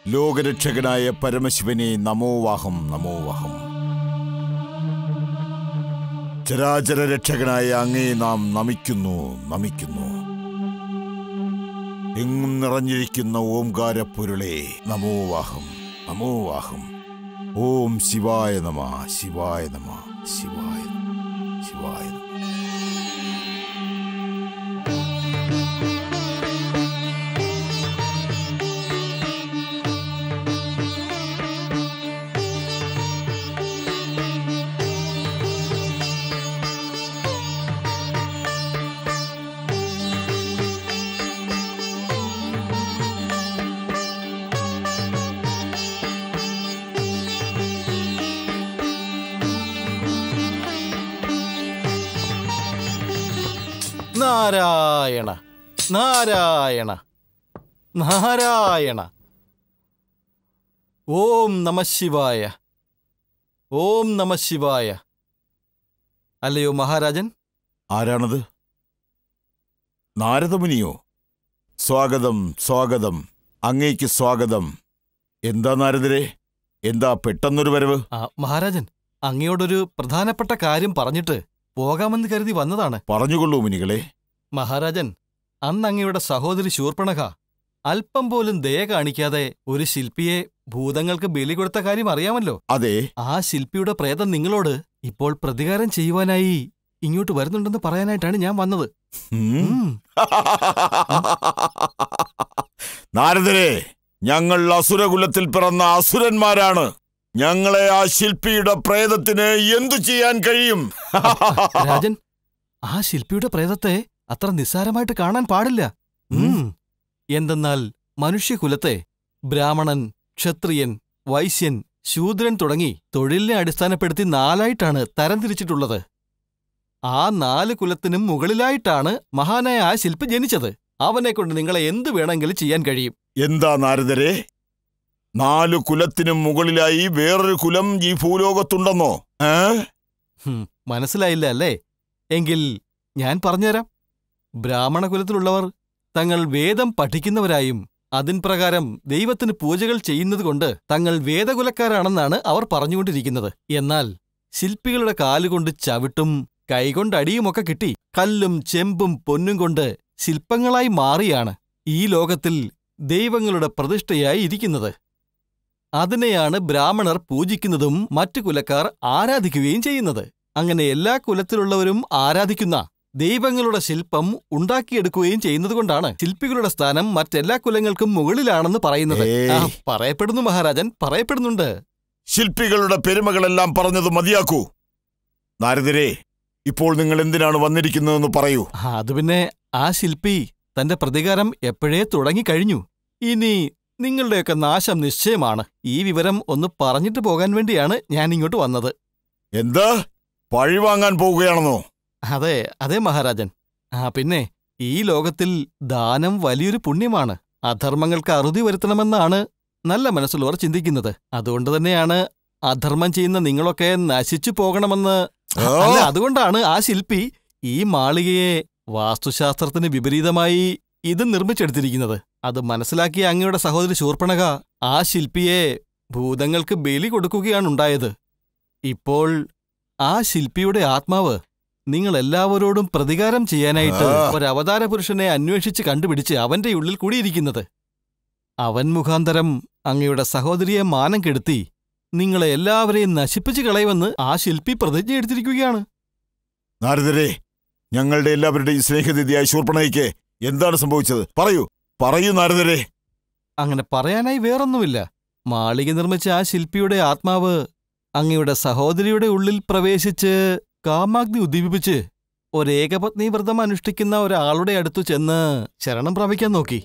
ലോകരക്ഷകനായ പരമശിവനെ നമോവാഹം നമോവാഹം ചരാചര രക്ഷകനായ അങ്ങേ നാം നമിക്കുന്നു നമിക്കുന്നു എങ്ങും നിറഞ്ഞിരിക്കുന്ന ഓംകാരപ്പൊരുളെ നമോവാഹം നമോവാഹം ഓം ശിവായ നമ ശിവായ നമ ശിവായ നമ ശിവായ നമ നാരായണ നാരായണ നാരായണ ഓം നമ ശിവായ ഓം നമ ശിവായ അല്ലയോ മഹാരാജൻ ആരാണത് നാരദമുനിയോ സ്വാഗതം സ്വാഗതം അങ്ങേക്ക് സ്വാഗതം എന്താ നാരദരെ എന്താ പെട്ടെന്നൊരു വരവ് ആ, മഹാരാജൻ അങ്ങയോടൊരു പ്രധാനപ്പെട്ട കാര്യം പറഞ്ഞിട്ട് പോകാമെന്ന് കരുതി വന്നതാണ് പറഞ്ഞുകൊള്ളൂ മുനികളെ മഹാരാജൻ അന്ന് അങ്ങയുടെ സഹോദരി ശൂർപ്പണഖ അല്പം പോലും ദയ കാണിക്കാതെ ഒരു ശില്പിയെ ഭൂതങ്ങൾക്ക് ബലി കൊടുത്ത കാര്യം അറിയാമല്ലോ അതെ ആ ശില്പിയുടെ പ്രേതം നിങ്ങളോട് ഇപ്പോൾ പ്രതികാരം ചെയ്യുവാനായി ഇങ്ങോട്ട് വരുന്നുണ്ടെന്ന് പറയാനായിട്ടാണ് ഞാൻ വന്നത് ഉം. ഉം. നാരദരെ ഞങ്ങൾ അസുരകുലത്തിൽ പിറന്ന അസുരന്മാരാണ് ഞങ്ങളെ ആ ശില്പിയുടെ പ്രേതത്തിന് എന്തു ചെയ്യാൻ കഴിയും രാജൻ ആ ശില്പിയുടെ പ്രേതത്തെ അത്ര നിസ്സാരമായിട്ട് കാണാൻ പാടില്ല ഉം. എന്തെന്നാൽ മനുഷ്യകുലത്തെ ബ്രാഹ്മണൻ ക്ഷത്രിയൻ വൈശ്യൻ ശൂദ്രൻ തുടങ്ങി തൊഴിലിനെ അടിസ്ഥാനപ്പെടുത്തി നാലായിട്ടാണ് തരംതിരിച്ചിട്ടുള്ളത് ആ നാല് കുലത്തിനും മുകളിലായിട്ടാണ് മഹാനായ ആ ശില്പി ജനിച്ചത് അവനെക്കൊണ്ട് നിങ്ങളെ എന്ത് വേണമെങ്കിലും ചെയ്യാൻ കഴിയും എന്താ നാരദരെ നാലു കുലത്തിനും മുകളിലായി വേറൊരു കുലം ഈ ഭൂലോകത്തുണ്ടെന്നോ ഏ ഹും, മനസ്സിലായില്ല അല്ലേ എങ്കിൽ ഞാൻ പറഞ്ഞുതരാം ബ്രാഹ്മണ കുലത്തിലുള്ളവർ തങ്ങൾ വേദം പഠിക്കുന്നവരായും അതിൻ പ്രകാരം ദൈവത്തിന് പൂജകൾ ചെയ്യുന്നതുകൊണ്ട് തങ്ങൾ വേദകുലക്കാരാണെന്നാണ് അവർ പറഞ്ഞുകൊണ്ടിരിക്കുന്നത് എന്നാൽ ശില്പികളുടെ കാലുകൊണ്ട് ചവിട്ടും കൈകൊണ്ട് അടിയുമൊക്കെ കിട്ടി കല്ലും ചെമ്പും പൊന്നും കൊണ്ട് ശില്പങ്ങളായി മാറിയാണ് ഈ ലോകത്തിൽ ദൈവങ്ങളുടെ പ്രതിഷ്ഠയായി ഇരിക്കുന്നത് അതിനെയാണ് ബ്രാഹ്മണർ പൂജിക്കുന്നതും മറ്റു കുലക്കാർ ആരാധിക്കുകയും ചെയ്യുന്നത് അങ്ങനെ എല്ലാ കുലത്തിലുള്ളവരും ആരാധിക്കുന്ന ദൈവങ്ങളുടെ ശില്പം ഉണ്ടാക്കിയെടുക്കുകയും ചെയ്യുന്നതുകൊണ്ടാണ് ശില്പികളുടെ സ്ഥാനം മറ്റെല്ലാ കുലങ്ങൾക്കും മുകളിലാണെന്ന് പറയുന്നത് ഏയ്. ആ, പറയപ്പെടുന്നു മഹാരാജൻ പറയപ്പെടുന്നുണ്ട് ശില്പികളുടെ പെരുമകളെല്ലാം പറഞ്ഞത് മതിയാക്കൂ നാരദരെ ഇപ്പോൾ നിങ്ങൾ എന്തിനാണ് വന്നിരിക്കുന്നതെന്ന് പറയൂ ആ, അത് പിന്നെ ആ ശില്പി തന്റെ പ്രതികാരം എപ്പോഴേ തുടങ്ങിക്കഴിഞ്ഞു ഇനി നിങ്ങളുടെയൊക്കെ നാശം നിശ്ചയമാണ് ഈ വിവരം ഒന്ന് പറഞ്ഞിട്ട് പോകാൻ വേണ്ടിയാണ് ഞാൻ ഇങ്ങോട്ട് വന്നത് എന്താ പഴിവാങ്ങാൻ പോവുകയാണെന്നോ അതെ അതെ മഹാരാജൻ ആ പിന്നെ ഈ ലോകത്തിൽ ദാനം വലിയൊരു പുണ്യമാണ് അധർമ്മങ്ങൾക്ക് അറുതി വരുത്തണമെന്നാണ് നല്ല മനസ്സുള്ളവർ ചിന്തിക്കുന്നത് അതുകൊണ്ട് തന്നെയാണ് അധർമ്മം ചെയ്യുന്ന നിങ്ങളൊക്കെ നശിച്ചു പോകണമെന്ന് ആ, അല്ല അതുകൊണ്ടാണ് ആ ശില്പി ഈ മാളികയെ വാസ്തുശാസ്ത്രത്തിന് വിപരീതമായി ഇത് നിർമ്മിച്ചെടുത്തിരിക്കുന്നത് അത് മനസ്സിലാക്കിയ അങ്ങയുടെ സഹോദരി ശൂർപ്പണക ആ ശില്പിയെ ഭൂതങ്ങൾക്ക് ബലി കൊടുക്കുകയാണുണ്ടായത് ഇപ്പോൾ ആ ശില്പിയുടെ ആത്മാവ് നിങ്ങൾ എല്ലാവരോടും പ്രതികാരം ചെയ്യാനായിട്ട് ആ. ഒരു അവതാര പുരുഷനെ അന്വേഷിച്ച് കണ്ടുപിടിച്ച് അവന്റെ ഉള്ളിൽ കൂടിയിരിക്കുന്നത് അവൻ മുഖാന്തരം അങ്ങയുടെ സഹോദരിയെ മാനം കെടുത്തി നിങ്ങളെ എല്ലാവരെയും നശിപ്പിച്ചു കളയുമെന്ന് ആ ശില്പി പ്രതിജ്ഞ എടുത്തിരിക്കുകയാണ് നാരദരെ ഞങ്ങളുടെ എല്ലാവരുടെയും സ്നേഹനിധിയായ ശൂർപ്പണയ്ക്ക് എന്താണ് സംഭവിച്ചത് പറയൂ പറയൂ നാരദരെ അങ്ങനെ പറയാനായി വേറൊന്നുമില്ല മാളിക നിർമ്മിച്ച ആ ശില്പിയുടെ ആത്മാവ് അങ്ങയുടെ സഹോദരിയുടെ ഉള്ളിൽ പ്രവേശിച്ച് കാമാഗ്നി ഉദ്ദീപിപ്പിച്ച് ഒരേകപത്നി വ്രതം അനുഷ്ഠിക്കുന്ന ഒരാളുടെ അടുത്തു ചെന്ന് ശരണം പ്രാപിക്കാൻ നോക്കി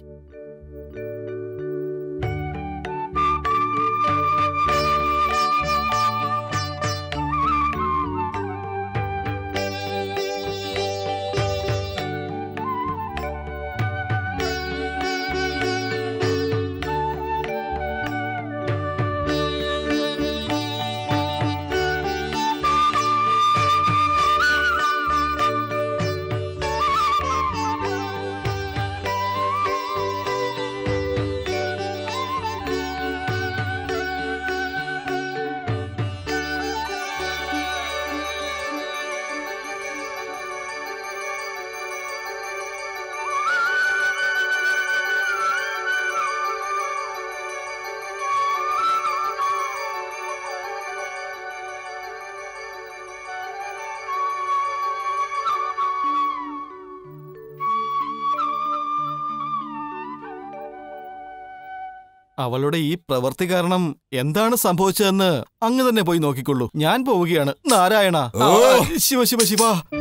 അവളുടെ ഈ പ്രവൃത്തി കാരണം എന്താണ് സംഭവിച്ചതെന്ന് അങ്ങ് തന്നെ പോയി നോക്കിക്കൊള്ളൂ ഞാൻ പോവുകയാണ് നാരായണ ഓ! ശിവ ശിവ ശിവ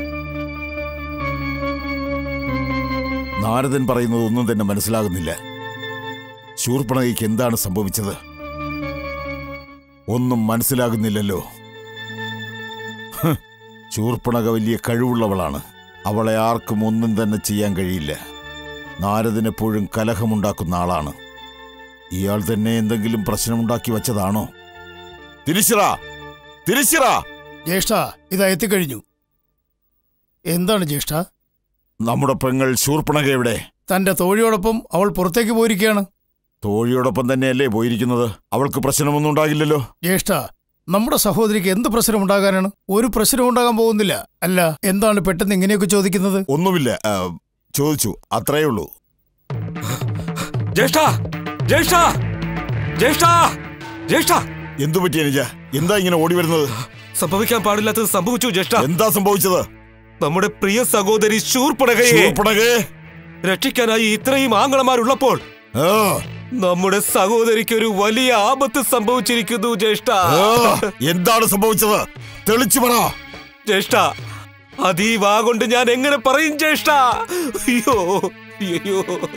നാരദൻ പറയുന്നത് ഒന്നും തന്നെ മനസ്സിലാകുന്നില്ല ശൂർപ്പണകയ്ക്ക് എന്താണ് സംഭവിച്ചത് ഒന്നും മനസ്സിലാകുന്നില്ലല്ലോ ഹ്, ശൂർപ്പണക വലിയ കഴിവുള്ളവളാണ് അവളെ ആർക്കും ഒന്നും തന്നെ ചെയ്യാൻ കഴിയില്ല നാരദൻ എപ്പോഴും കലഹമുണ്ടാക്കുന്ന ആളാണ് ഇയാൾ തന്നെ എന്തെങ്കിലും പ്രശ്നമുണ്ടാക്കി വച്ചതാണോ തിരിച്ചിറ തിരിച്ചിറ ജ്യേഷ്ഠ ഇതാ എത്തിക്കഴിഞ്ഞു എന്താണ് ജ്യേഷ്ഠ നമ്മുടെ പെങ്ങൾ ശൂർപ്പണക എവിടെ തന്റെ തോഴിയോടൊപ്പം അവൾ പുറത്തേക്ക് പോയിരിക്കുകയാണ് തോഴിയോടൊപ്പം തന്നെയല്ലേ പോയിരിക്കുന്നത് അവൾക്ക് പ്രശ്നമൊന്നും ഉണ്ടാകില്ലല്ലോ ജ്യേഷ്ഠ നമ്മുടെ സഹോദരിക്ക് എന്ത് പ്രശ്നം ഉണ്ടാകാനാണ് ഒരു പ്രശ്നം ഉണ്ടാകാൻ പോകുന്നില്ല അല്ല എന്താണ് പെട്ടെന്ന് ഇങ്ങനെയൊക്കെ ചോദിക്കുന്നത് ഒന്നുമില്ല ആ, ചോദിച്ചു അത്രയേ ഉള്ളൂ ജ്യേഷ്ഠ ജ്യേഷ്ഠ ജ്യേഷ്ഠ ജ്യേഷ്ഠ എന്തു പറ്റി അനുജ എന്താ ഇങ്ങനെ ഓടി വരുന്നത് സംഭവിക്കാൻ പാടില്ലാത്തത് സംഭവിച്ചു ജ്യേഷ്ഠ എന്താ സംഭവിച്ചത് നമ്മുടെ പ്രിയ സഹോദരി ശൂർപ്പണകയെ ശൂർപ്പണകേ രക്ഷിക്കാനായി ഇത്രയും ആംഗളമാരുള്ളപ്പോൾ ആ, നമ്മുടെ സഹോദരിക്ക് ഒരു വലിയ ആപത്ത് സംഭവിച്ചിരിക്കുന്നു ജ്യേഷ്ഠ ആ, എന്താണ് സംഭവിച്ചത് തെളിച്ചു പറ ജ്യേഷ്ഠ അത് ഈ വാ കൊണ്ട് ഞാൻ എങ്ങനെ പറയും ജ്യേഷ്ഠ അയ്യോ അയ്യോ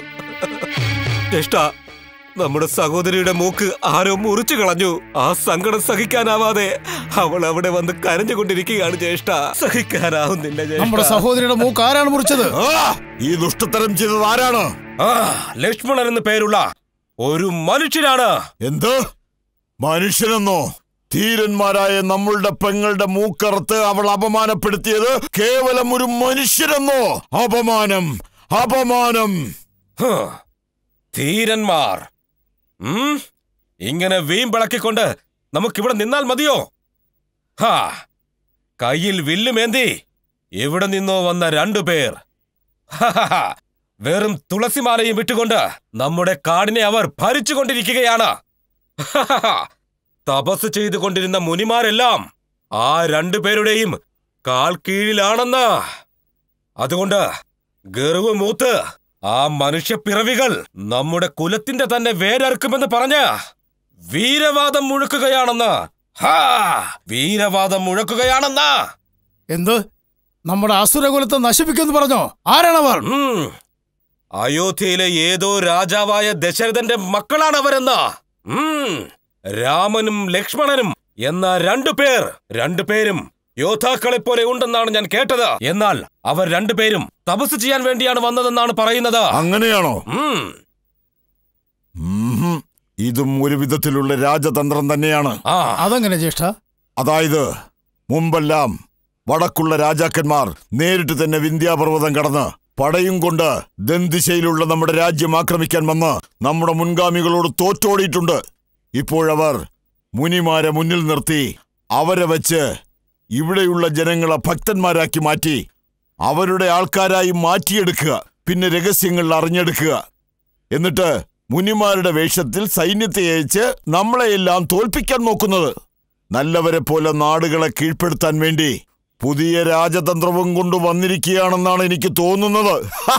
ജ്യേഷ്ഠ നമ്മുടെ സഹോദരിയുടെ മൂക്ക് ആരോ മുറിച്ചു കളഞ്ഞു ആ സങ്കടം സഹിക്കാനാവാതെ അവൾ അവിടെ വന്ന് കരഞ്ഞുകൊണ്ടിരിക്കുകയാണ് ജ്യേഷ്ഠ സഹിക്കാനാവുന്നില്ല നമ്മുടെ ജ്യേഷ്ഠ സഹോദരിയുടെ മൂക്ക് ആരാണ് മുറിച്ചത് ആ, ഈ ദുഷ്ടത്തരം ചെയ്തത് ആരാണ് ആ ലക്ഷ്മണൻ എന്ന് പേരുള്ള ഒരു മനുഷ്യനാണ് എന്ത് മനുഷ്യനെന്നോ ധീരന്മാരായ നമ്മളുടെ പെങ്ങളുടെ മൂക്കറുത്ത് അവൾ അപമാനപ്പെടുത്തിയത് കേവലം ഒരു മനുഷ്യരെന്നോ അപമാനം അപമാനം ഹ്, ധീരന്മാർ ഉം? ഇങ്ങനെ വീമ്പിളക്കിക്കൊണ്ട് നമുക്കിവിടെ നിന്നാൽ മതിയോ ഹാ കയ്യിൽ വില്ലുമേന്തി ഇവിടെ നിന്നോ വന്ന രണ്ടുപേർ ഹഹഹ, വെറും തുളസിമാലയും വിട്ടുകൊണ്ട് നമ്മുടെ കാടിനെ അവർ ഭരിച്ചുകൊണ്ടിരിക്കുകയാണ് ഹഹഹ, തപസ് ചെയ്തുകൊണ്ടിരുന്ന മുനിമാരെല്ലാം ആ രണ്ടുപേരുടെയും കാൽ കീഴിലാണെന്ന് അതുകൊണ്ട് ഗർവ് മൂത്ത് ആ മനുഷ്യപ്പിറവികൾ നമ്മുടെ കുലത്തിന്റെ തന്നെ വേരറുക്കുമെന്ന് പറഞ്ഞ് വീരവാദം മുഴക്കുകയാണെന്ന് ഹാ വീരവാദം മുഴക്കുകയാണെന്ന് എന്ത് നമ്മുടെ അസുരകുലത്തെ നശിപ്പിക്കുമെന്ന് പറഞ്ഞോ ആരാണവർ ഉം. അയോധ്യയിലെ ഏതോ രാജാവായ ദശരഥന്റെ മക്കളാണ് അവരെന്ന് ഉം. രാമനും ലക്ഷ്മണനും എന്ന രണ്ടു പേർ രണ്ടുപേരും യോദ്ധാക്കളെ പോലെ ഉണ്ടെന്നാണ് ഞാൻ കേട്ടത് എന്നാൽ അവർ രണ്ടുപേരും തപസ് ചെയ്യാൻ വേണ്ടിയാണ് വന്നതെന്നാണ് പറയുന്നത് അങ്ങനെയാണോ ഉം. ഉം. ഇതും ഒരു വിധത്തിലുള്ള രാജതന്ത്രം തന്നെയാണ് ആ അതെങ്ങനെ ജ്യേഷ്ഠ അതായത് മുമ്പെല്ലാം വടക്കുള്ള രാജാക്കന്മാർ നേരിട്ട് തന്നെ വിന്ധ്യാപർവ്വതം കടന്ന് പടയും കൊണ്ട് ദന്ദിശയിലുള്ള നമ്മുടെ രാജ്യം ആക്രമിക്കാൻ വന്ന് നമ്മുടെ മുൻഗാമികളോട് തോറ്റോടിയിട്ടുണ്ട് ഇപ്പോഴവർ മുനിമാരെ മുന്നിൽ നിർത്തി അവരെ വെച്ച് ഇവിടെയുള്ള ജനങ്ങളെ ഭക്തന്മാരാക്കി മാറ്റി അവരുടെ ആൾക്കാരായി മാറ്റിയെടുക്കുക പിന്നെ രഹസ്യങ്ങൾ അറിഞ്ഞെടുക്കുക എന്നിട്ട് മുനിമാരുടെ വേഷത്തിൽ സൈന്യത്തെ അയച്ച് നമ്മളെയെല്ലാം തോൽപ്പിക്കാൻ നോക്കുന്നത് നല്ലവരെ പോലെ നാടുകളെ കീഴ്പ്പെടുത്താൻ വേണ്ടി പുതിയ രാജതന്ത്രവും കൊണ്ട് വന്നിരിക്കുകയാണെന്നാണ് എനിക്ക് തോന്നുന്നത്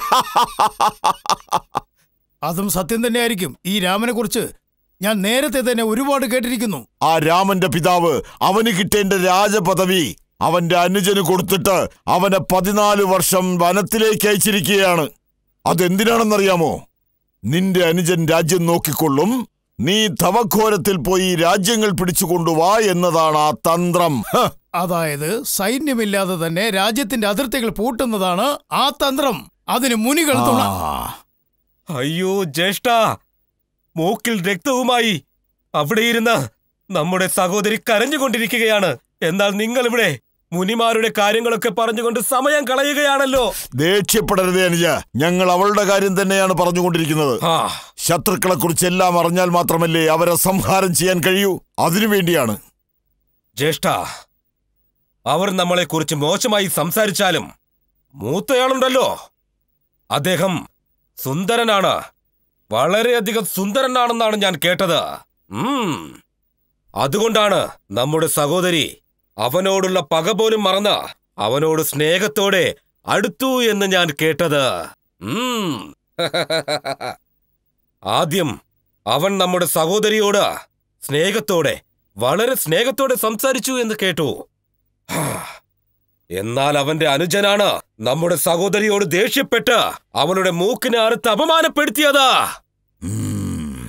അതും സത്യം തന്നെയായിരിക്കും ഈ രാമനെ കുറിച്ച് ഞാൻ നേരത്തെ തന്നെ ഒരുപാട് കേട്ടിരിക്കുന്നു ആ രാമന്റെ പിതാവ് അവന് കിട്ടേണ്ട രാജപദവി അവന്റെ അനുജന് കൊടുത്തിട്ട് അവനെ പതിനാല് വർഷം വനത്തിലേക്ക് അയച്ചിരിക്കുകയാണ് അതെന്തിനാണെന്നറിയാമോ നിന്റെ അനുജൻ രാജ്യം നോക്കിക്കൊള്ളും നീ തവഘോരത്തിൽ പോയി രാജ്യങ്ങൾ പിടിച്ചുകൊണ്ടുവാ എന്നതാണ് ആ തന്ത്രം ഹ, അതായത് സൈന്യമില്ലാതെ തന്നെ രാജ്യത്തിന്റെ അതിർത്തികൾ പൂട്ടുന്നതാണ് ആ തന്ത്രം അതിന് മുനികൾ തുണ ആ. അയ്യോ ജ്യേഷ്ഠ മൂക്കിൽ രക്തവുമായി അവിടെ ഇരുന്ന് നമ്മുടെ സഹോദരി കരഞ്ഞുകൊണ്ടിരിക്കുകയാണ് എന്നാൽ നിങ്ങൾ ഇവിടെ മുനിമാരുടെ കാര്യങ്ങളൊക്കെ പറഞ്ഞുകൊണ്ട് സമയം കളയുകയാണല്ലോ ദേഷ്യപ്പെടരുതേ അനുജ ഞങ്ങൾ അവളുടെ കാര്യം തന്നെയാണ് പറഞ്ഞുകൊണ്ടിരിക്കുന്നത് ആ ശത്രുക്കളെ കുറിച്ച് എല്ലാം അറിഞ്ഞാൽ മാത്രമല്ലേ അവരെ സംഹാരം ചെയ്യാൻ കഴിയൂ അതിനുവേണ്ടിയാണ് ജ്യേഷ്ഠ അവർ നമ്മളെക്കുറിച്ച് മോശമായി സംസാരിച്ചാലും മൂത്തയാളുണ്ടല്ലോ അദ്ദേഹം സുന്ദരനാണ് വളരെയധികം സുന്ദരനാണെന്നാണ് ഞാൻ കേട്ടത് ഉം. അതുകൊണ്ടാണ് നമ്മുടെ സഹോദരി അവനോടുള്ള പക പോലും മറന്ന് അവനോട് സ്നേഹത്തോടെ അടുത്തു എന്ന് ഞാൻ കേട്ടത് ഉം. ആദ്യം അവൻ നമ്മുടെ സഹോദരിയോട് സ്നേഹത്തോടെ വളരെ സ്നേഹത്തോടെ സംസാരിച്ചു എന്ന് കേട്ടു ഹാ. എന്നാൽ അവന്റെ അനുജനാണ് നമ്മുടെ സഹോദരിയോട് ദേഷ്യപ്പെട്ട് അവളുടെ മൂക്കിനെ അറുത്ത് അപമാനപ്പെടുത്തിയത് ഉം.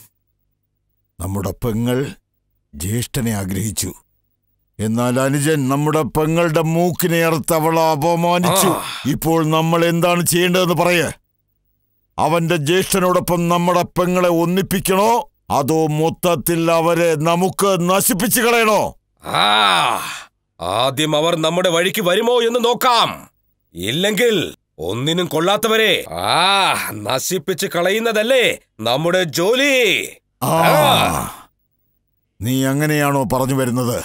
നമ്മുടെ പെങ്ങൾ ജ്യേഷ്ഠനെ ആഗ്രഹിച്ചു എന്നാൽ അനുജൻ നമ്മുടെ പെങ്ങളുടെ മൂക്കിനെ അറുത്ത് അവളെ അപമാനിച്ചു ആ. ഇപ്പോൾ നമ്മൾ എന്താണ് ചെയ്യേണ്ടതെന്ന് പറയേ അവന്റെ ജ്യേഷ്ഠനോടൊപ്പം നമ്മുടെ പെങ്ങളെ ഒന്നിപ്പിക്കണോ അതോ മൊത്തത്തിൽ അവരെ നമുക്ക് നശിപ്പിച്ചു കളയണോ ആ ആദ്യം അവർ നമ്മുടെ വഴിക്ക് വരുമോ എന്ന് നോക്കാം ഇല്ലെങ്കിൽ ഒന്നിനും കൊള്ളാത്തവരെ ആ നശിപ്പിച്ച് കളയുന്നതല്ലേ നമ്മുടെ ജോലി ആ ആ. നീ അങ്ങനെയാണോ പറഞ്ഞു വരുന്നത്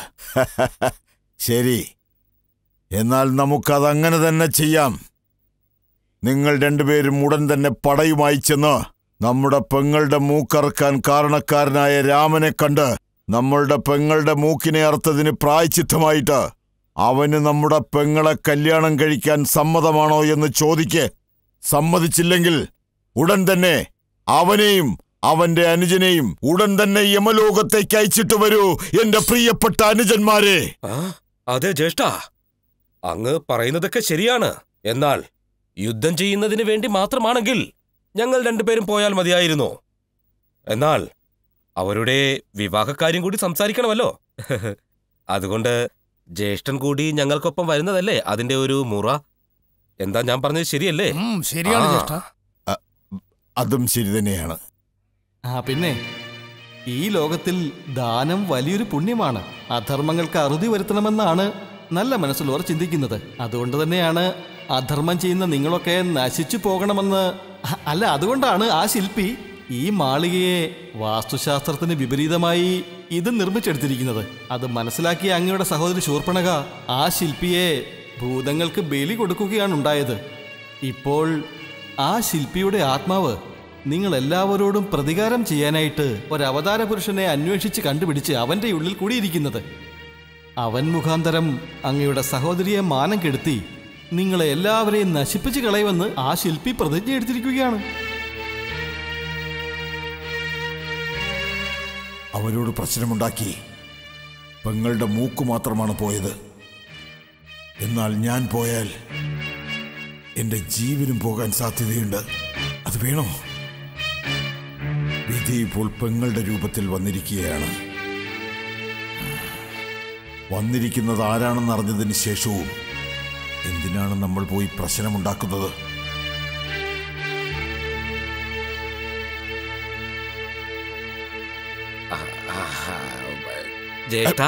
ശരി എന്നാൽ നമുക്കതങ്ങനെ തന്നെ ചെയ്യാം നിങ്ങൾ രണ്ടുപേരും ഉടൻ തന്നെ പടയുമായി ചെന്ന് നമ്മുടെ പെങ്ങളുടെ മൂക്കറക്കാൻ കാരണക്കാരനായ രാമനെ കണ്ട് നമ്മളുടെ പെങ്ങളുടെ മൂക്കിനെ അറുത്തതിന് പ്രായച്ചിത്തമായിട്ട് അവന് നമ്മുടെ പെങ്ങളെ കല്യാണം കഴിക്കാൻ സമ്മതമാണോ എന്ന് ചോദിക്ക് സമ്മതിച്ചില്ലെങ്കിൽ ഉടൻ തന്നെ അവനെയും അവന്റെ അനുജനെയും ഉടൻ തന്നെ യമലോകത്തേക്ക് അയച്ചിട്ട് വരൂ എന്റെ പ്രിയപ്പെട്ട അനുജന്മാരെ ആ, അതെ ജ്യേഷ്ഠ അങ്ങ് പറയുന്നതൊക്കെ ശരിയാണ് എന്നാൽ യുദ്ധം ചെയ്യുന്നതിന് വേണ്ടി മാത്രമാണെങ്കിൽ ഞങ്ങൾ രണ്ടുപേരും പോയാൽ മതിയായിരുന്നു എന്നാൽ അവരുടെ വിവാഹക്കാര്യം കൂടി സംസാരിക്കണമല്ലോ അതുകൊണ്ട് ജ്യേഷ്ഠൻ കൂടി ഞങ്ങൾക്കൊപ്പം വരുന്നതല്ലേ അതിന്റെ ഒരു മുറ എന്താ ഞാൻ പറഞ്ഞത് ശരിയല്ലേ ഉം, ശരിയാണ് ആ. ജ്യേഷ്ഠ അതും ശരി തന്നെയാണ് ആ പിന്നെ ഈ ലോകത്തിൽ ദാനം വലിയൊരു പുണ്യമാണ് അധർമ്മങ്ങൾക്ക് അറുതി വരുത്തണമെന്നാണ് നല്ല മനസ്സുള്ളവർ ചിന്തിക്കുന്നത് അതുകൊണ്ട് തന്നെയാണ് അധർമ്മം ചെയ്യുന്ന നിങ്ങളൊക്കെ നശിച്ചു പോകണമെന്ന് അ- അല്ല അതുകൊണ്ടാണ് ആ ശില്പി ഈ മാളികയെ വാസ്തുശാസ്ത്രത്തിന് വിപരീതമായി ഇത് നിർമ്മിച്ചെടുത്തിരിക്കുന്നത് അത് മനസ്സിലാക്കിയ അങ്ങയുടെ സഹോദരി ശൂർപ്പണക ആ ശില്പിയെ ഭൂതങ്ങൾക്ക് ബലി കൊടുക്കുകയാണ് ഉണ്ടായത് ഇപ്പോൾ ആ ശില്പിയുടെ ആത്മാവ് നിങ്ങൾ എല്ലാവരോടും പ്രതികാരം ചെയ്യാനായിട്ട് ഒരു അവതാര പുരുഷനെ അന്വേഷിച്ച് കണ്ടുപിടിച്ച് അവന്റെ ഉള്ളിൽ കൂടിയിരിക്കുന്നത് അവൻ മുഖാന്തരം അങ്ങയുടെ സഹോദരിയെ മാനം കെടുത്തി നിങ്ങളെ എല്ലാവരെയും നശിപ്പിച്ച് കളയുമെന്ന് ആ ശില്പി പ്രതിജ്ഞ എടുത്തിരിക്കുകയാണ് അവരോട് പ്രശ്നമുണ്ടാക്കി പെങ്ങളുടെ മൂക്ക് മാത്രമാണ് പോയത് എന്നാൽ ഞാൻ പോയാൽ എന്റെ ജീവനും പോകാൻ സാധ്യതയുണ്ട് അത് വേണോ വിധി ഇപ്പോൾ പെങ്ങളുടെ രൂപത്തിൽ വന്നിരിക്കുകയാണ് വന്നിരിക്കുന്നത് ആരാണെന്ന് അറിഞ്ഞതിന് ശേഷവും എന്തിനാണ് നമ്മൾ പോയി പ്രശ്നമുണ്ടാക്കുന്നത് ജ്യേഷ്ഠ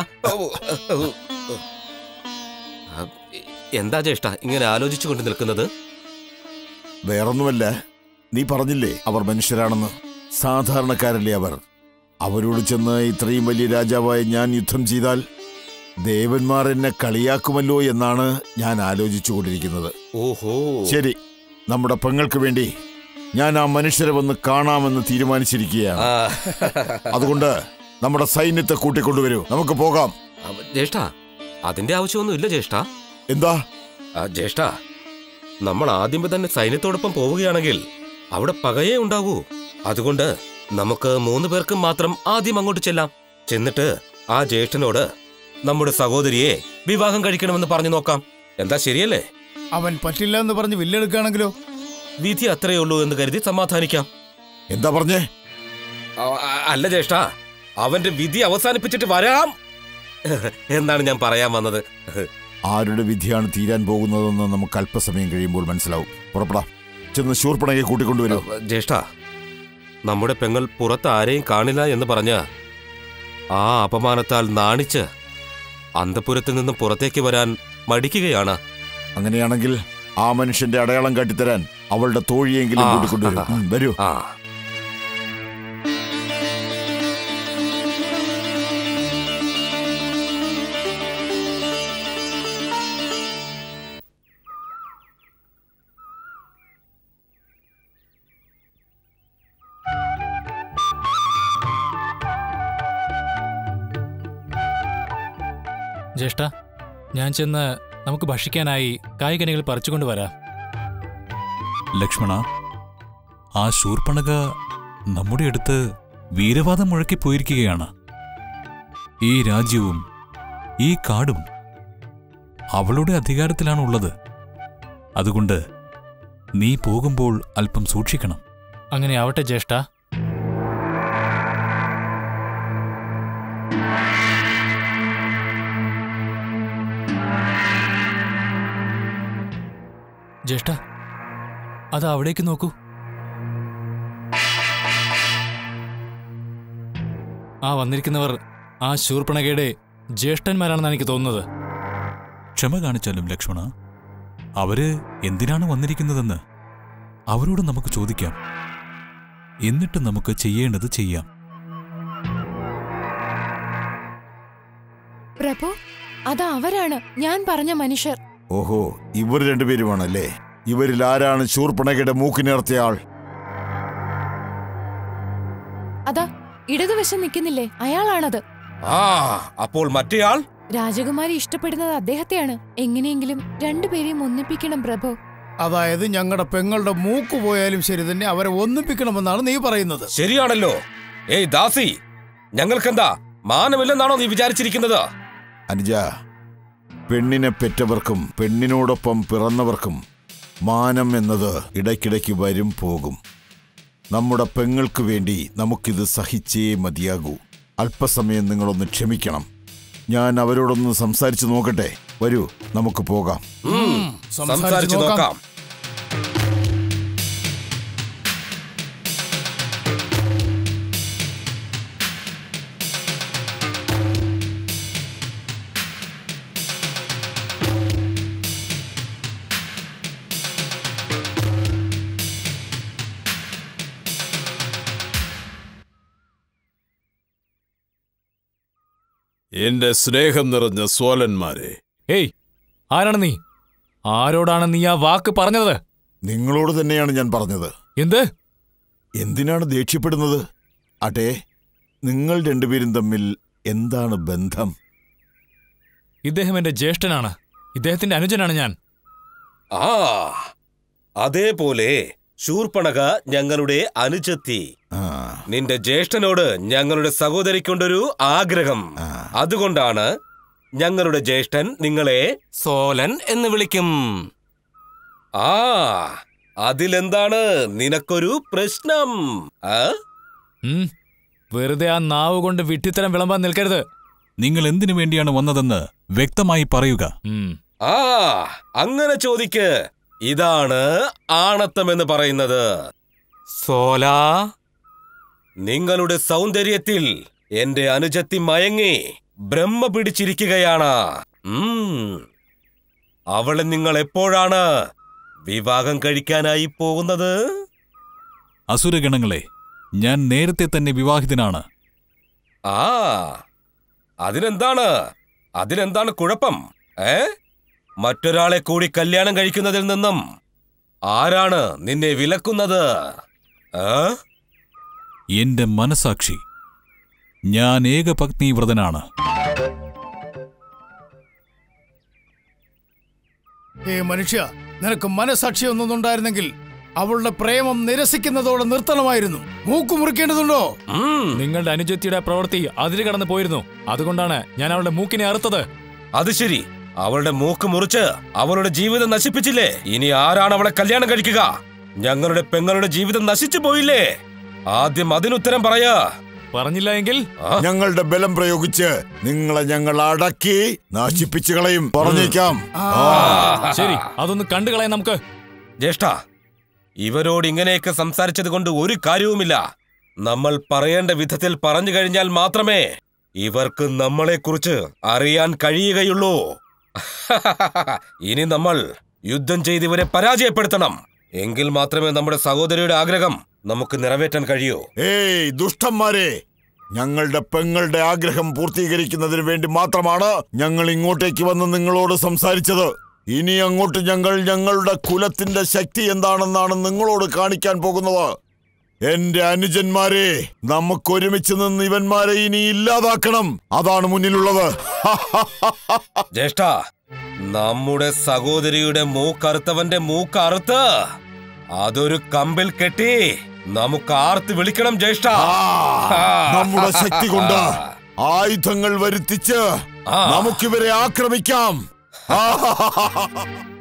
എന്താ ജ്യേഷ്ഠ ഇങ്ങനെ ആലോചിച്ചുകൊണ്ട് നിൽക്കുന്നത് വേറൊന്നുമല്ല നീ പറഞ്ഞില്ലേ അവർ മനുഷ്യരാണെന്ന് സാധാരണക്കാരല്ലേ അവർ അവരോട് ചെന്ന് ഇത്രയും വലിയ രാജാവായ ഞാൻ യുദ്ധം ചെയ്താൽ ദേവന്മാർ എന്നെ കളിയാക്കുമല്ലോ എന്നാണ് ഞാൻ ആലോചിച്ചുകൊണ്ടിരിക്കുന്നത് ഓഹോ ശരി നമ്മുടെ പെങ്ങൾക്ക് വേണ്ടി ഞാൻ ആ മനുഷ്യരെ വന്ന് കാണാമെന്ന് തീരുമാനിച്ചിരിക്കുകയാണ് ആ, അതുകൊണ്ട് നമ്മുടെ സൈന്യത്തെ കൂട്ടിക്കൊണ്ടുവരൂ നമുക്ക് പോകാം അവ- ജ്യേഷ്ഠ അതിന്റെ ആവശ്യമൊന്നും ഇല്ല ജ്യേഷ്ഠ എന്താ ആ, ജ്യേഷ്ഠ നമ്മൾ ആദ്യമേ തന്നെ സൈന്യത്തോടൊപ്പം പോവുകയാണെങ്കിൽ അവിടെ പകയേ ഉണ്ടാകൂ അതുകൊണ്ട് നമുക്ക് മൂന്ന് പേർക്കും മാത്രം ആദ്യം അങ്ങോട്ട് ചെല്ലാം ചെന്നിട്ട് ആ ജ്യേഷ്ഠനോട് നമ്മുടെ സഹോദരിയെ വിവാഹം കഴിക്കണമെന്ന് പറഞ്ഞു നോക്കാം എന്താ ശരിയല്ലേ അവൻ പറ്റില്ല എന്ന് പറഞ്ഞ് വില്ലെടുക്കുകയാണെങ്കിലോ വിധി അത്രയേ ഉള്ളൂ എന്ന് കരുതി സമാധാനിക്കാം എന്താ പറഞ്ഞേ അ- അ- അല്ല ജ്യേഷ്ഠ അവന്റെ വിധി അവസാനിപ്പിച്ചിട്ട് വരാം എന്നാണ് ഞാൻ പറയാൻ വന്നത് ആരുടെ വിധിയാണ് തീരാൻ പോകുന്നതെന്ന് നമുക്ക് അല്പസമയം കഴിയുമ്പോൾ മനസ്സിലാവും പുറപ്പെടാം ചെന്ന് ശൂർപ്പണയെ കൂട്ടിക്കൊണ്ടുവരൂ ജ്യേഷ്ഠ നമ്മുടെ പെങ്ങൾ പുറത്ത് ആരെയും കാണില്ല എന്ന് പറഞ്ഞ ആ അപമാനത്താൽ നാണിച്ച് അന്തപുരത്ത് നിന്ന് പുറത്തേക്ക് വരാൻ മടിക്കുകയാണ് അങ്ങനെയാണെങ്കിൽ ആ മനുഷ്യന്റെ അടയാളം കാട്ടിത്തരാൻ അവളുടെ തോഴിയെങ്കിലും ആ, കൂട്ടിക്കൊണ്ടുവരും ആ, ആ. ഉം, വരൂ ആ ജ്യേഷ്ഠ ഞാൻ ചെന്ന് നമുക്ക് ഭക്ഷിക്കാനായി കായ്കനികൾ പറിച്ചുകൊണ്ട് വരാം ലക്ഷ്മണ ആ ശൂർപ്പണക നമ്മുടെ അടുത്ത് വീരവാദം മുഴക്കി പോയിരിക്കുകയാണ് ഈ രാജ്യവും ഈ കാടും അവളുടെ അധികാരത്തിലാണുള്ളത് അതുകൊണ്ട് നീ പോകുമ്പോൾ അല്പം സൂക്ഷിക്കണം അങ്ങനെ ആവട്ടെ ജ്യേഷ്ഠ ജ്യേഷ്ഠ അത് അവിടേക്ക് നോക്കൂ ആ വന്നിരിക്കുന്നവർ ആ ശൂർപ്പണകയുടെ ജ്യേഷ്ഠന്മാരാണെന്നാണ് എനിക്ക് തോന്നുന്നത് ക്ഷമ കാണിച്ചാലും ലക്ഷ്മണ അവര് എന്തിനാണ് വന്നിരിക്കുന്നതെന്ന് അവരോട് നമുക്ക് ചോദിക്കാം എന്നിട്ട് നമുക്ക് ചെയ്യേണ്ടത് ചെയ്യാം പ്രഭു അത് അവരാണ് ഞാൻ പറഞ്ഞ മനുഷ്യർ ഓഹോ ഇവർ രണ്ടുപേരുമാണല്ലേ ഇവരിൽ ആരാണ് ശൂർപ്പണകയുടെ മൂക്കിനിർത്തിയ ആൾ അതാ ഇടതുവശം നിൽക്കുന്നില്ലേ അയാളാണത് ആ അപ്പോൾ മറ്റേയാൾ രാജകുമാരി ഇഷ്ടപ്പെടുന്നത് അദ്ദേഹത്തെയാണ് എങ്ങനെയെങ്കിലും രണ്ടുപേരെയും ഒന്നിപ്പിക്കണം പ്രഭു അതായത് ഞങ്ങളുടെ പെങ്ങളുടെ മൂക്ക് പോയാലും ശരി തന്നെ അവരെ ഒന്നിപ്പിക്കണമെന്നാണ് നീ പറയുന്നത് ശരിയാണല്ലോ ഏയ് ദാസി ഞങ്ങൾക്കെന്താ മാനമില്ലെന്നാണോ നീ വിചാരിച്ചിരിക്കുന്നത് അനുജ പെണ്ണിനെ പെറ്റവർക്കും പെണ്ണിനോടൊപ്പം പിറന്നവർക്കും മാനം എന്നത് ഇടയ്ക്കിടയ്ക്ക് വരും പോകും നമ്മുടെ പെങ്ങൾക്ക് വേണ്ടി നമുക്കിത് സഹിച്ചേ മതിയാകൂ അല്പസമയം നിങ്ങളൊന്ന് ക്ഷമിക്കണം ഞാൻ അവരോടൊന്ന് സംസാരിച്ചു നോക്കട്ടെ വരൂ നമുക്ക് പോകാം ഉം, സംസാരിച്ചു നോക്കാം എന്റെ സ്നേഹം നിറഞ്ഞ സോലന്മാരെ ഏയ് ആരാണ് നീ ആരോടാണ് നീ ആ വാക്ക് പറഞ്ഞത് നിങ്ങളോട് തന്നെയാണ് ഞാൻ പറഞ്ഞത് എന്ത് എന്തിനാണ് ദേഷ്യപ്പെടുന്നത് അട്ടെ നിങ്ങൾ രണ്ടുപേരും തമ്മിൽ എന്താണ് ബന്ധം ഇദ്ദേഹം എന്റെ ജ്യേഷ്ഠനാണ് ഇദ്ദേഹത്തിന്റെ അനുജനാണ് ഞാൻ ആ അതേപോലെ ശൂർപ്പണക ഞങ്ങളുടെ അനുജത്തി ആ നിന്റെ ജ്യേഷ്ഠനോട് ഞങ്ങളുടെ സഹോദരിക്കൊണ്ടൊരു ആഗ്രഹം ആ. അതുകൊണ്ടാണ് ഞങ്ങളുടെ ജ്യേഷ്ഠൻ നിങ്ങളെ സോലൻ എന്ന് വിളിക്കും ആ അതിലെന്താണ് നിനക്കൊരു പ്രശ്നം ആ? ഉം, വെറുതെ ആ നാവ് കൊണ്ട് വിട്ടിത്തരം വിളമ്പാൻ നിൽക്കരുത് നിങ്ങൾ എന്തിനു വേണ്ടിയാണ് വന്നതെന്ന് വ്യക്തമായി പറയുക ഉം, ആ അങ്ങനെ ചോദിക്ക് ഇതാണ് ആണത്തം എന്ന് പറയുന്നത് സോല നിങ്ങളുടെ സൗന്ദര്യത്തിൽ എന്റെ അനുജത്തി മയങ്ങി ബ്രഹ്മ പിടിച്ചിരിക്കുകയാണ് ഉം. അവളെ നിങ്ങൾ എപ്പോഴാണ് വിവാഹം കഴിക്കാനായി പോകുന്നത് അസുരഗണങ്ങളെ ഞാൻ നേരത്തെ തന്നെ വിവാഹിതനാണ് ആ അതിനെന്താണ് അതിനെന്താണ് കുഴപ്പം ഏ മറ്റൊരാളെ കൂടി കല്യാണം കഴിക്കുന്നതിൽ നിന്നും ആരാണ് നിന്നെ വിലക്കുന്നത് ഏ എന്റെ മനസാക്ഷി ഞാൻ ഏകപത്നി വ്രതനാണ് ഏ മനുഷ്യ നിനക്ക് മനസാക്ഷി ഒന്നുണ്ടായിരുന്നെങ്കിൽ അവളുടെ പ്രേമം നിരസിക്കുന്നതോടെ നിർത്തണമായിരുന്നു മൂക്ക് മുറിക്കേണ്ടതുണ്ടോ ഉം, നിങ്ങളുടെ അനുജത്തിയുടെ പ്രവൃത്തി അതിര് കടന്നു പോയിരുന്നു അതുകൊണ്ടാണ് ഞാൻ അവളുടെ മൂക്കിനെ അറുത്തത് അത് ശരി അവളുടെ മൂക്ക് മുറിച്ച് അവളുടെ ജീവിതം നശിപ്പിച്ചില്ലേ ഇനി ആരാണ് അവളെ കല്യാണം കഴിക്കുക ഞങ്ങളുടെ പെങ്ങളുടെ ജീവിതം നശിച്ചു പോയില്ലേ ആദ്യം അതിനുത്തരം പറയാ പറഞ്ഞില്ല എങ്കിൽ ഞങ്ങളുടെ ബലം പ്രയോഗിച്ച് നിങ്ങളെ ഞങ്ങൾ അടക്കി നശിപ്പിച്ചു കളയും പറഞ്ഞേക്കാം ശരി അതൊന്ന് കണ്ടു കളയാം നമുക്ക് ജ്യേഷ്ഠ ഇവരോട് ഇങ്ങനെയൊക്കെ സംസാരിച്ചത് കൊണ്ട് ഒരു കാര്യവുമില്ല നമ്മൾ പറയേണ്ട വിധത്തിൽ പറഞ്ഞു കഴിഞ്ഞാൽ മാത്രമേ ഇവർക്ക് നമ്മളെക്കുറിച്ച് അറിയാൻ കഴിയുകയുള്ളൂ ഇനി നമ്മൾ യുദ്ധം ചെയ്ത് ഇവരെ പരാജയപ്പെടുത്തണം എങ്കിൽ മാത്രമേ നമ്മുടെ സഹോദരിയുടെ ആഗ്രഹം നമുക്ക് നിറവേറ്റാൻ കഴിയൂ ഏയ് ദുഷ്ടന്മാരെ ഞങ്ങളുടെ പെങ്ങളുടെ ആഗ്രഹം പൂർത്തീകരിക്കുന്നതിന് വേണ്ടി മാത്രമാണ് ഞങ്ങൾ ഇങ്ങോട്ടേക്ക് വന്ന് നിങ്ങളോട് സംസാരിച്ചത് ഇനി അങ്ങോട്ട് ഞങ്ങൾ ഞങ്ങളുടെ കുലത്തിന്റെ ശക്തി എന്താണെന്നാണ് നിങ്ങളോട് കാണിക്കാൻ പോകുന്നത് എന്റെ അനുജന്മാരെ നമുക്കൊരുമിച്ച് നിന്ന് ഇവന്മാരെ ഇനി ഇല്ലാതാക്കണം അതാണ് മുന്നിലുള്ളത് ജ്യേഷ്ഠ നമ്മുടെ സഹോദരിയുടെ മൂക്കറുത്തവന്റെ മൂക്കറുത്ത് അതൊരു കമ്പിൽ കെട്ടി നമുക്ക് ആർത്ത് വിളിക്കണം ജ്യേഷ്ഠ ആ, നമ്മുടെ ശക്തി കൊണ്ട് ആയുധങ്ങൾ വരുത്തിച്ച് ആ. നമുക്കിവരെ ആക്രമിക്കാം ആ,